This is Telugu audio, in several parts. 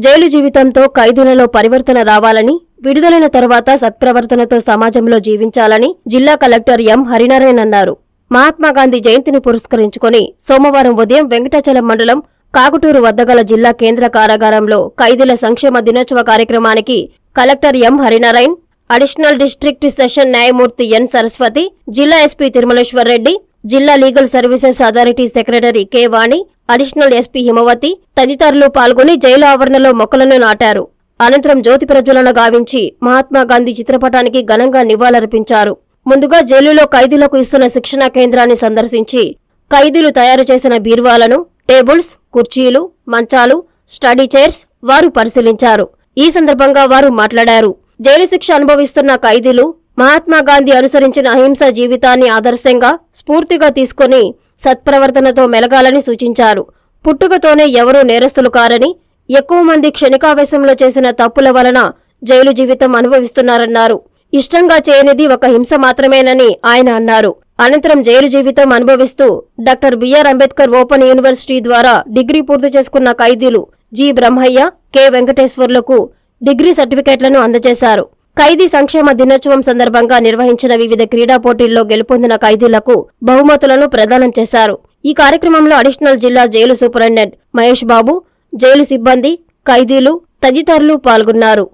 జైలు జీవితంతో ఖైదీలలో పరివర్తన రావాలని విడుదలైన తర్వాత సత్ప్రవర్తనతో సమాజంలో జీవించాలని జిల్లా కలెక్టర్ ఎం హరినారాయణ అన్నారు మహాత్మాగాంధీ జయంతిని పురస్కరించుకుని సోమవారం ఉదయం వెంకటాచలం మండలం కాకుటూరు వద్ద గల జిల్లా కేంద్ర కారాగారంలో ఖైదీల సంక్షేమ దినోత్సవ కార్యక్రమానికి collector M Harinarayan additional district session న్యాయమూర్తి ఎన్ సరస్వతి జిల్లా ఎస్పీ తిరుమలేశ్వర్ రెడ్డి జిల్లా legal services authority secretary K Vani additional SP Himavathi తదితరులు పాల్గొని జైలు ఆవరణలో మొక్కలను నాటారు అనంతరం జ్యోతి ప్రజ్వలన గావించి మహాత్మాగాంధీ చిత్రపటానికి ఘనంగా నివాళులర్పించారు ముందుగా జైలులో ఖైదీలకు ఇస్తున్న శిక్షణా కేంద్రాన్ని సందర్శించి ఖైదీలు తయారు చేసిన బీర్వాలను టేబుల్స్ కుర్చీలు మంచాలు స్టడీ చైర్స్ వారు పరిశీలించారు ఈ సందర్భంగా వారు మాట్లాడారు జైలు శిక్ష అనుభవిస్తున్న ఖైదీలు మహాత్మా గాంధీ అనుసరించిన అహింస జీవితాన్ని ఆదర్శంగా స్ఫూర్తిగా తీసుకొని సత్ప్రవర్తనతో మెలగాలని సూచించారు పుట్టుకతోనే ఎవరూ నేరస్తులు కారని ఎక్కువ మంది క్షణికావేశంలో చేసిన తప్పుల వలన జైలు జీవితం అనుభవిస్తున్నారన్నారు ఇష్టంగా చేయనిది ఒక హింస మాత్రమేనని ఆయన అన్నారు అనంతరం జైలు జీవితం అనుభవిస్తూ doctor BR Ambedkar open university ద్వారా డిగ్రీ పూర్తి చేసుకున్న ఖైదీలు జి బ్రహ్మయ్య కె వెంకటేశ్వర్లకు డిగ్రీ సర్టిఫికెట్లను అందజేశారు ఖైదీ సంక్షేమ దినోత్సవం సందర్భంగా నిర్వహించిన వివిధ క్రీడా పోటీల్లో గెలుపొందిన ఖైదీలకు బహుమతులను ప్రదానం చేశారు ఈ కార్యక్రమంలో అడిషనల్ జిల్లా జైలు సూపరింటెండెంట్ మహేష్ బాబు జైలు సిబ్బంది ఖైదీలు తదితరులు పాల్గొన్నారు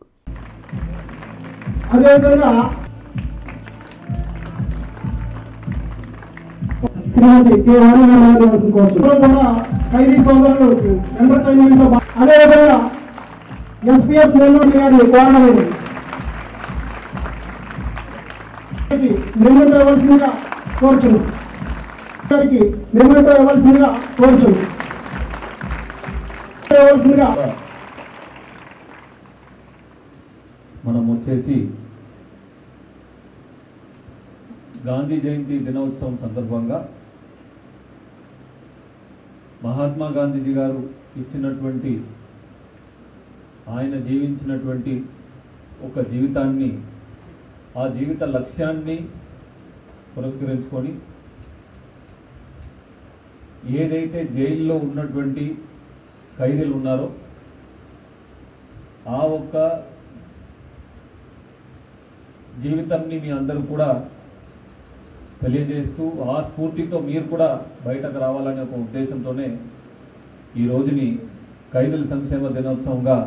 అదేవిధంగా శ్రీమతి కె వాణి గారు మాట్లాడవలసిన కోరుచు ఇప్పుడు కూడా ఖైదీ సోదరులు ఎంటర్టైన్మెంట్ లో భా- అదేవిధంగా ఎస్పీఎస్ నెల్లూరు గారిని కోరడమైంది నిర్మిత ఇవ్వాల్సిందిగా కోరుచున్నాం గారికి నిర్మిత ఇవ్వాల్సిందిగా కోరుచున్నాం ఇవ్వాల్సిందిగా మనం వచ్చేసి గాంధీ జయంతి దినోత్సవం సందర్భంగా మహాత్మా గాంధీజీ గారు ఇచ్చినటువంటి ఆయన జీవించినటువంటి ఒక జీవితాన్ని ఆ జీవిత లక్ష్యాన్ని పురస్కరించుకొని ఏదైతే జైల్లో ఉన్నటువంటి ఖైదీలు ఉన్నారో ఆ ఒక్క జీవితంని మీ అందరూ కూడా తెలియజేస్తూ ఆ స్ఫూర్తితో మీరు కూడా బయటకు రావాలనే ఒక ఉద్దేశంతోనే ఈ రోజుని ఖైదీల సంక్షేమ దినోత్సవంగా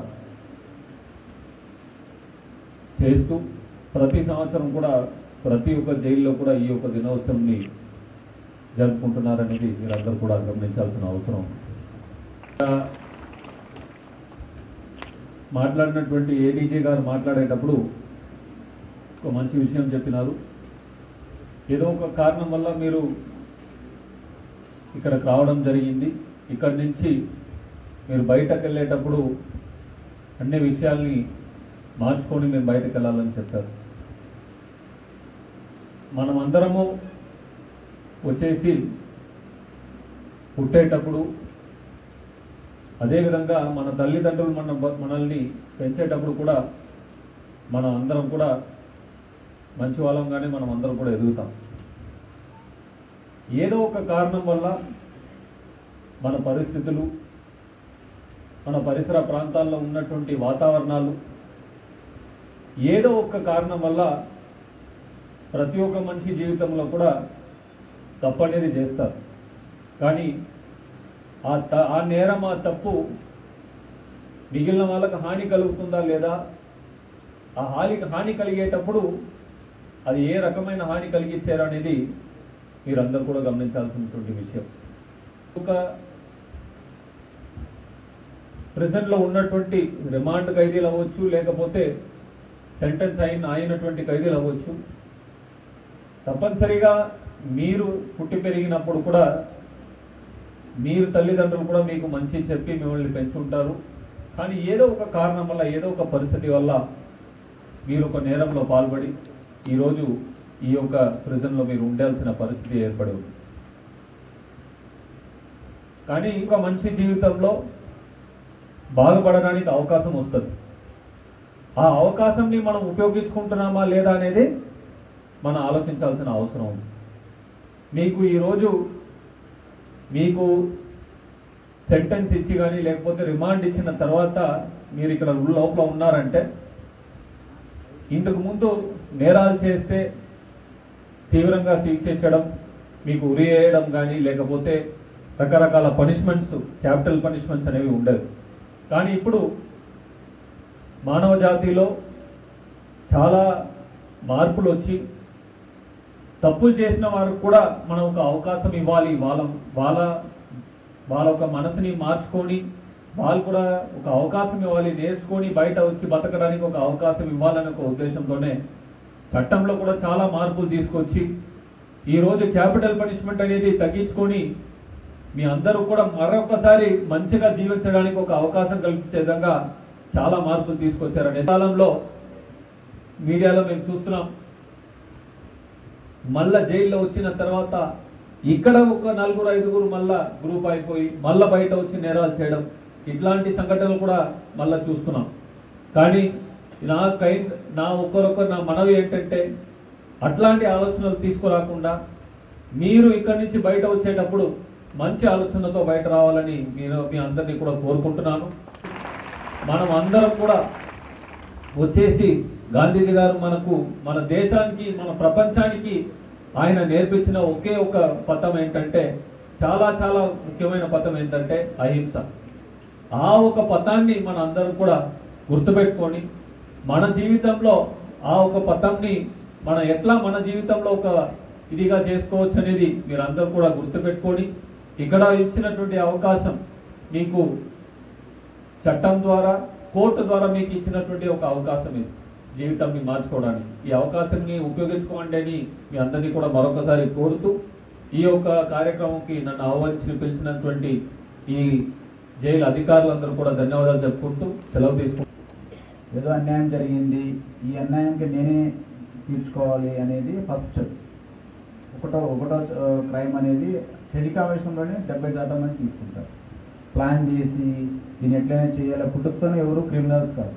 చేస్తూ ప్రతి సంవత్సరం కూడా ప్రతి ఒక్క జైల్లో కూడా ఈ యొక్క దినోత్సవంని జరుపుకుంటున్నారనేది మీరందరూ కూడా గమనించాల్సిన అవసరం ఉంది. ఇంకా మాట్లాడినటువంటి ఏడీజీ గారు మాట్లాడేటప్పుడు ఒక మంచి విషయం చెప్పినారు ఏదో ఒక కారణం వల్ల మీరు ఇక్కడికి రావడం జరిగింది ఇక్కడి నుంచి మీరు బయటకు వెళ్ళేటప్పుడు అన్ని విషయాల్ని మార్చుకొని మేము బయటకు వెళ్ళాలని చెప్పారు మనం అందరము వచ్చేసి పుట్టేటప్పుడు అదేవిధంగా మన తల్లిదండ్రులు మన మనల్ని పెంచేటప్పుడు కూడా మనం అందరం కూడా మంచి వాళ్ళంగానే మనం అందరం కూడా ఎదుగుతాం ఏదో ఒక కారణం వల్ల మన పరిస్థితులు మన పరిసర ప్రాంతాల్లో ఉన్నటువంటి వాతావరణాలు ఏదో ఒక కారణం వల్ల ప్రతి ఒక్క మనిషి జీవితంలో కూడా తప్పనేది చేస్తారు కానీ ఆ త ఆ నేరం ఆ తప్పు మిగిలిన వాళ్ళకి హాని కలుగుతుందా లేదా ఆ హాని హాని కలిగేటప్పుడు అది ఏ రకమైన హాని కలిగించారు అనేది మీరందరూ కూడా గమనించాల్సినటువంటి విషయం ఒక ప్రెసెంట్లో ఉన్నటువంటి రిమాండ్ ఖైదీలు అవ్వచ్చు లేకపోతే సెంటెన్స్ అయిన అయినటువంటి ఖైదీలు అవ్వచ్చు తప్పనిసరిగా మీరు పుట్టి పెరిగినప్పుడు కూడా మీరు తల్లిదండ్రులు కూడా మీకు మంచి చెప్పి మిమ్మల్ని పెంచుంటారు కానీ ఏదో ఒక కారణం వల్ల ఏదో ఒక పరిస్థితి వల్ల మీరు ఒక నేరంలో పాల్పడి ఈరోజు ఈ యొక్క ప్రిజన్లో మీరు ఉండాల్సిన పరిస్థితి ఏర్పడి ఉంది కానీ ఇంకా మంచి జీవితంలో బాగుపడడానికి అవకాశం వస్తుంది ఆ అవకాశంని మనం ఉపయోగించుకుంటున్నామా లేదా అనేది మనం ఆలోచించాల్సిన అవసరం ఉంది మీకు ఈరోజు మీకు సెంటెన్స్ ఇచ్చి కానీ లేకపోతే రిమాండ్ ఇచ్చిన తర్వాత మీరు ఇక్కడ లోపల ఉన్నారంటే ఇంతకు ముందు నేరాలు చేస్తే తీవ్రంగా శిక్షించడం మీకు ఉరి వేయడం కానీ లేకపోతే రకరకాల పనిష్మెంట్స్ క్యాపిటల్ పనిష్మెంట్స్ అనేవి ఉండదు కానీ ఇప్పుడు మానవ జాతిలో చాలా మార్పులు వచ్చి తప్పులు చేసిన వారికి కూడా మనం ఒక అవకాశం ఇవ్వాలి వాళ్ళ వాళ్ళ వాళ్ళ ఒక మనసుని మార్చుకొని వాళ్ళు కూడా ఒక అవకాశం ఇవ్వాలి నేర్చుకొని బయట వచ్చి బతకడానికి ఒక అవకాశం ఇవ్వాలనే ఒక ఉద్దేశంతోనే చట్టంలో కూడా చాలా మార్పులు తీసుకొచ్చి ఈరోజు క్యాపిటల్ పనిష్మెంట్ అనేది తగ్గించుకొని మీ అందరూ కూడా మరొకసారి మంచిగా జీవించడానికి ఒక అవకాశం కల్పించే విధంగా చాలా మార్పులు తీసుకొచ్చారు కాలంలో మీడియాలో మేము చూస్తున్నాం మళ్ళా జైల్లో వచ్చిన తర్వాత ఇక్కడ ఒక నలుగురు ఐదుగురు మళ్ళా గ్రూప్ అయిపోయి మళ్ళా బయట వచ్చి నేరాలు చేయడం ఇట్లాంటి సంఘటనలు కూడా మళ్ళా చూస్తున్నాం కానీ నా కైండ్ నా ఒక్కరొక్కరు నా మనవి ఏంటంటే అట్లాంటి ఆలోచనలు తీసుకురాకుండా మీరు ఇక్కడి నుంచి బయట వచ్చేటప్పుడు మంచి ఆలోచనతో బయట రావాలని నేను మీ అందరినీ కూడా కోరుకుంటున్నాను మనం అందరం కూడా వచ్చేసి గాంధీజీ గారు మనకు మన దేశానికి మన ప్రపంచానికి ఆయన నేర్పించిన ఒకే ఒక పథం ఏంటంటే చాలా చాలా ముఖ్యమైన పథం ఏంటంటే అహింస ఆ ఒక పథాన్ని మన అందరం కూడా గుర్తుపెట్టుకొని మన జీవితంలో ఆ ఒక పథంని మనం ఎట్లా మన జీవితంలో ఒక ఇదిగా చేసుకోవచ్చు అనేది మీరందరూ కూడా గుర్తుపెట్టుకొని ఇక్కడ ఇచ్చినటువంటి అవకాశం మీకు చట్టం ద్వారా కోర్టు ద్వారా మీకు ఇచ్చినటువంటి ఒక అవకాశం ఇది జీవితాన్ని మార్చుకోవడానికి ఈ అవకాశాన్ని ఉపయోగించుకోండి అని మీ అందరినీ కూడా మరొకసారి కోరుతూ ఈ యొక్క కార్యక్రమంకి నన్ను ఆహ్వానించి పిలిచినటువంటి ఈ జైలు అధికారులందరూ కూడా ధన్యవాదాలు చెప్పుకుంటూ సెలవు తీసుకుంటూ ఏదో అన్యాయం జరిగింది ఈ అన్యాయంకి నేనే తీర్చుకోవాలి అనేది ఫస్ట్ ఒకటో ఒకటో క్రైమ్ అనేది టెలికావేషన్లోనే డెబ్బై శాతం మంది తీసుకుంటారు ప్లాన్ చేసి దీన్ని ఎట్లయినా చేయాలి పుట్టుకతోనే ఎవరు క్రిమినల్స్ కాదు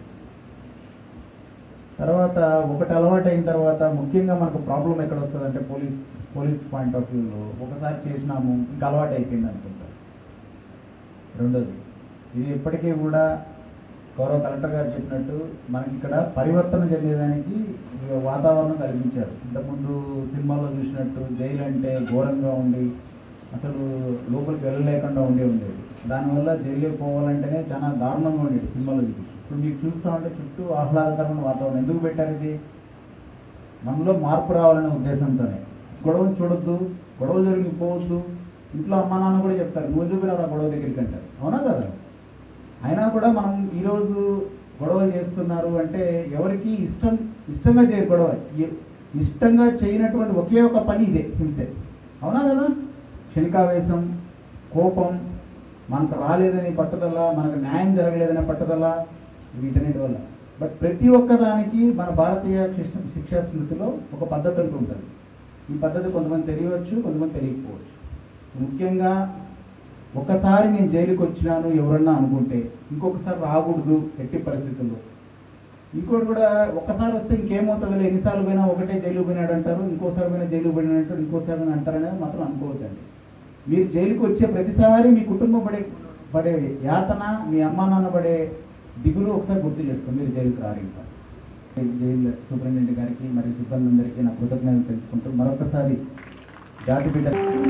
తర్వాత ఒకటి అలవాటు అయిన తర్వాత ముఖ్యంగా మనకు ప్రాబ్లం ఎక్కడ వస్తుంది అంటే పోలీస్ పోలీస్ పాయింట్ ఆఫ్ వ్యూలో ఒకసారి చేసినాము ఇంకా అలవాటు అయిపోయింది అనుకుంటారు రెండోది ఇది ఇప్పటికీ కూడా గౌరవ కలెక్టర్ గారు చెప్పినట్టు మనకి ఇక్కడ పరివర్తన చెందేదానికి ఈ వాతావరణం కల్పించారు ఇంతకుముందు సినిమాలో చూసినట్టు జైలు అంటే ఘోరంగా ఉండి అసలు లోపలికి వెళ్ళలేకుండా ఉండే ఉండేది దానివల్ల జైలుకి పోవాలంటేనే చాలా దారుణంగా ఉండేది సినిమాలో చూసి ఇప్పుడు మీకు చూస్తూ ఉంటే చుట్టూ ఆహ్లాదకరమైన వాతావరణం ఎందుకు పెట్టారు ఇది మనలో మార్పు రావాలనే ఉద్దేశంతోనే గొడవలు చూడొద్దు గొడవలు జరిగిపోవద్దు ఇంట్లో అమ్మా నాన్న కూడా చెప్తారు నువ్వు చూపినవరా గొడవ దగ్గరికి అంటారు అవునా కదా అయినా కూడా మనం ఈరోజు గొడవలు చేస్తున్నారు అంటే ఎవరికి ఇష్టం ఇష్టంగా చేయరు గొడవ ఎ- ఇష్టంగా చేయనటువంటి ఒకే ఒక పని ఇదే హింసే అవునా కదా క్షణికావేశం కోపం మనకు రాలేదని పట్టుదల మనకు న్యాయం జరగలేదనే పట్టుదల వీటన్నిటి వల్ల బట్ ప్రతి ఒక్క దానికి మన భారతీయ శిక్ష- శిక్షా స్మృతిలో ఒక పద్ధతి అంటూ ఉంటుంది ఈ పద్ధతి కొంతమంది తెలియవచ్చు కొంతమంది తెలియకపోవచ్చు ముఖ్యంగా ఒకసారి నేను జైలుకి వచ్చినాను ఎవరన్నా అనుకుంటే ఇంకొకసారి రాకూడదు ఎట్టి పరిస్థితుల్లో ఇంకోటి కూడా ఒక్కసారి వస్తే ఇంకేమవుతుందిలే ఎన్నిసార్లు పోయినా ఒకటే జైలు పోయినాడు అంటారు ఇంకోసారి పోయినా జైలు పోయినాడు ఇంకోసారి పోయినా అంటారనేది మాత్రం అనుకోవద్దండి మీరు జైలుకి వచ్చే ప్రతిసారి మీ కుటుంబం పడే పడే యాతన మీ అమ్మా నాన్న పడే దిగులు ఒకసారి గుర్తు చేసుకోండి మీరు జైలుకి రారు ఇంకా జైలు సూపరింటెండెంట్ గారికి మరియు సిబ్బంది అందరికీ నా కృతజ్ఞతలు తెలుపుకుంటూ మరొకసారి జాతి బిడ్డ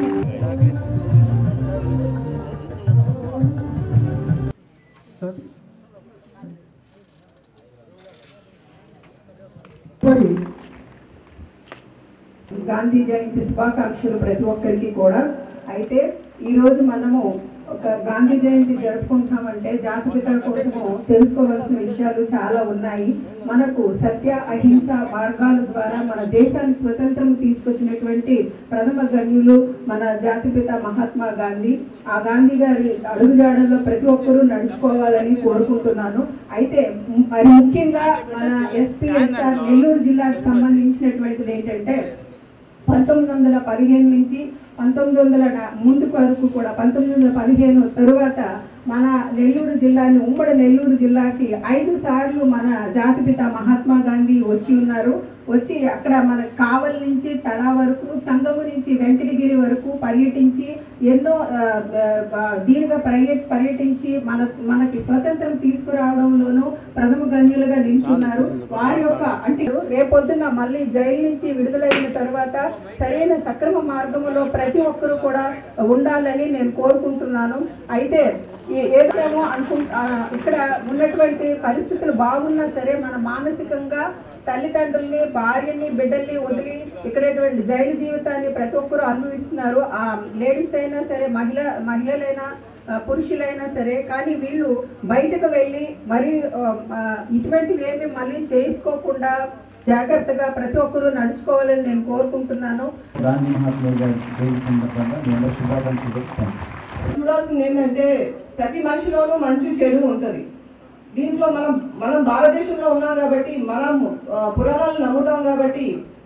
మరి గాంధీ జయంతి శుభాకాంక్షలు ప్రతి ఒక్కరికి కూడా అయితే ఈరోజు మనము ఒక గాంధీ జయంతి జరుపుకుంటున్నామంటే జాతిపిత కోసము తెలుసుకోవాల్సిన విషయాలు చాలా ఉన్నాయి మనకు సత్య అహింస మార్గాల ద్వారా మన దేశానికి స్వతంత్రం తీసుకొచ్చినటువంటి ప్రథమ గణ్యులు మన జాతిపిత మహాత్మా గాంధీ ఆ గాంధీ గారి అడుగుజాడల్లో ప్రతి ఒక్కరూ నడుచుకోవాలని కోరుకుంటున్నాను అయితే మరి ముఖ్యంగా మన ఎస్పీఎస్ఆర్ నెల్లూరు జిల్లాకు సంబంధించినటువంటిది ఏంటంటే పంతొమ్మిది వందల పదిహేను నుంచి పంతొమ్మిది వందల నా- ముందు వరకు కూడా పంతొమ్మిది వందల పదిహేను తరువాత మన నెల్లూరు జిల్లాని ఉమ్మడి నెల్లూరు జిల్లాకి ఐదు సార్లు మన జాతిపిత మహాత్మా గాంధీ వచ్చి ఉన్నారు వచ్చి అక్కడ మన కావలి నుంచి తళ వరకు సంగము నుంచి వెంకటగిరి వరకు పర్యటించి ఎన్నో ఆ, ఆ, దీర్ఘ పర్య పర్యటించి మన మనకి స్వతంత్రం తీసుకురావడంలోనూ ప్రథమ గణ్యులుగా నిల్చున్నారు వారి యొక్క అంటే రేపొద్దున మళ్ళీ జైలు నుంచి విడుదలైన తర్వాత సరైన సక్రమ మార్గంలో ప్రతి ఒక్కరూ కూడా ఉండాలని నేను కోరుకుంటున్నాను అయితే ఈ- ఏదేమో అనుకు ఆ, ఇక్కడ ఉన్నటువంటి పరిస్థితులు బాగున్నా సరే మన మానసికంగా తల్లిదండ్రుల్ని భార్యని బిడ్డల్ని వదిలి ఇక్కడటువంటి జైలు జీవితాన్ని ప్రతి ఒక్కరూ అనుభవిస్తున్నారు ఆ లేడీస్ అయినా సరే మహిళ మహిళలైనా ఆ, పురుషులైనా సరే కానీ వీళ్ళు బయటకు వెళ్ళి మరి ఆ, ఆ, ఇటువంటివి ఏమి మళ్ళీ చేసుకోకుండా జాగ్రత్తగా ప్రతి ఒక్కరూ నడుచుకోవాలని నేను కోరుకుంటున్నాను గాంధీ మహాత్ముడు గారి జయంతి సందర్భంగా మీ అందరూ శుభాకాంక్షలు చెప్తాను చూడాల్సింది ఏంటంటే ప్రతి మనిషిలోనూ మంచి చెడు ఉంటది దీంట్లో మనం మనం భారతదేశంలో ఉన్నాం కాబట్టి మనం ఆ, పురాణాలు నమ్ముతాం కాబట్టి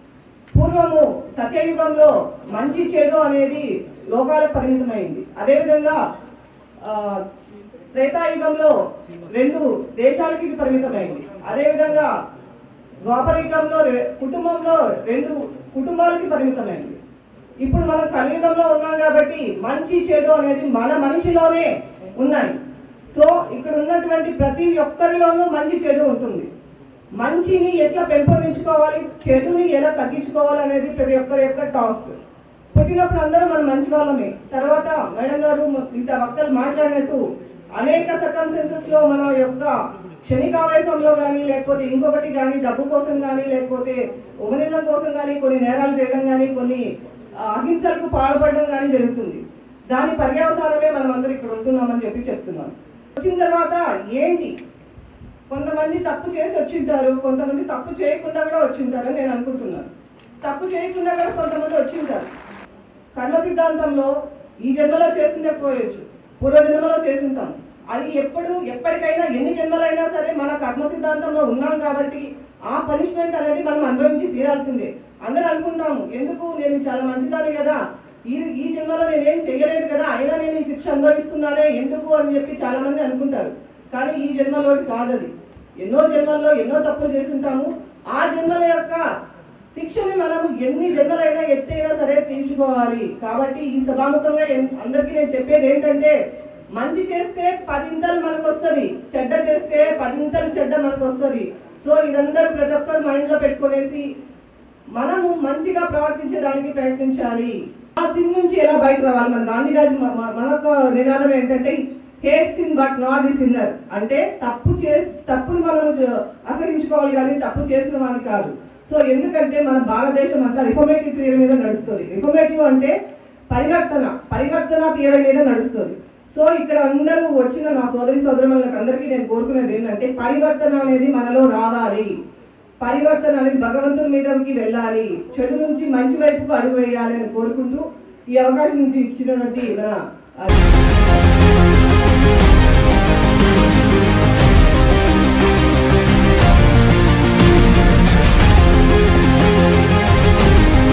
పూర్వము సత్యయుగంలో మంచి చెడు అనేది లోకాలకు పరిమితమైంది అదేవిధంగా ఆ, త్రేతాయుగంలో రెండు దేశాలకి ఇది పరిమితమైంది అదేవిధంగా ద్వాపరయుగంలో రె- కుటుంబంలో రెండు కుటుంబాలకి పరిమితమైంది ఇప్పుడు మనం కలియుగంలో ఉన్నాం కాబట్టి మంచి చెడు అనేది మన మనిషిలోనే ఉన్నాయి సో ఇక్కడ ఉన్నటువంటి ప్రతి ఒక్కరిలోనూ మంచి చెడు ఉంటుంది మంచిని ఎట్లా పెంపొందించుకోవాలి చెడుని ఎలా తగ్గించుకోవాలి అనేది ప్రతి ఒక్కరి యొక్క టాస్క్ పుట్టినప్పుడు అందరూ మనం మంచి వాళ్ళమే తర్వాత మేడం గారు ఇంత వక్తలు మాట్లాడినట్టు అనేక సర్కమ్సెన్సెస్ లో మన యొక్క క్షణికావేశంలో కానీ లేకపోతే ఇంకొకటి కానీ డబ్బు కోసం కానీ లేకపోతే ఉపనిజం కోసం కానీ కొన్ని నేరాలు చేయడం కానీ కొన్ని ఆ, అహింసలకు పాల్పడడం కానీ జరుగుతుంది దాని పర్యవసానమే మనం అందరూ ఇక్కడ ఉంటున్నామని చెప్పి చెప్తున్నాను వచ్చిన తర్వాత ఏంటి కొంతమంది తప్పు చేసి వచ్చింటారు కొంతమంది తప్పు చేయకుండా కూడా వచ్చింటారు అని నేను అనుకుంటున్నాను తప్పు చేయకుండా కూడా కొంతమంది వచ్చింటారు కర్మ సిద్ధాంతంలో ఈ జన్మలో చేసిండకపోవచ్చు పూర్వ జన్మలో చేసింటాం అది ఎప్పుడు ఎప్పటికైనా ఎన్ని జన్మలైనా సరే మన కర్మ సిద్ధాంతంలో ఉన్నాం కాబట్టి ఆ పనిష్మెంట్ అనేది మనం అనుభవించి తీరాల్సిందే అందరూ అనుకుంటాము ఎందుకు నేను చాలా మంచిదాన్ని కదా ఈ ఈ జన్మలో నేనేం చేయలేదు కదా అయినా నేను ఈ శిక్ష అనుభవిస్తున్నానే ఎందుకు అని చెప్పి చాలా మంది అనుకుంటారు కానీ ఈ జన్మలో కాదు అది ఎన్నో జన్మల్లో ఎన్నో తప్పులు చేసుంటాము ఆ జన్మల యొక్క శిక్షని మనము ఎన్ని జన్మలైనా ఎత్తైనా సరే తీర్చుకోవాలి కాబట్టి ఈ సభాముఖంగా ఎన్- అందరికీ నేను చెప్పేది ఏంటంటే మంచి చేస్తే పదింతలు మనకు వస్తుంది చెడ్డ చేస్తే పదింతలు చెడ్డ మనకు వస్తుంది సో ఇదందరూ ప్రతి ఒక్కరు మైండ్ లో పెట్టుకునేసి మనము మంచిగా ప్రవర్తించడానికి ప్రయత్నించాలి ఆ సిన్ నుంచి ఎలా బయట రావాలి మన గాంధీ గారి మ- మ- మనకు నినాదం ఏంటంటే hate sin but not the sinner అంటే తప్పు చేసి తప్పును మనం జ- అసహించుకోవాలి కానీ తప్పు చేసిన వాడిని కాదు సో ఎందుకంటే మన భారతదేశం అంతా రిఫర్మేటివ్ థియరీ మీద నడుస్తుంది రిఫర్మేటివ్ అంటే పరివర్తన పరివర్తన థియరీ మీద నడుస్తుంది సో ఇక్కడ అందరూ వచ్చిన నా సోదరి సోదరులకు అందరికీ నేను కోరుకునేది ఏంటంటే పరివర్తన అనేది మనలో రావాలి పరివర్తన అనేది భగవంతుని మీదకి వెళ్ళాలి చెడు నుంచి మంచి వైపుకు అడుగు వేయాలి అని కోరుకుంటూ ఈ అవకాశం నుంచి ఇచ్చినటువంటి మన ఆ,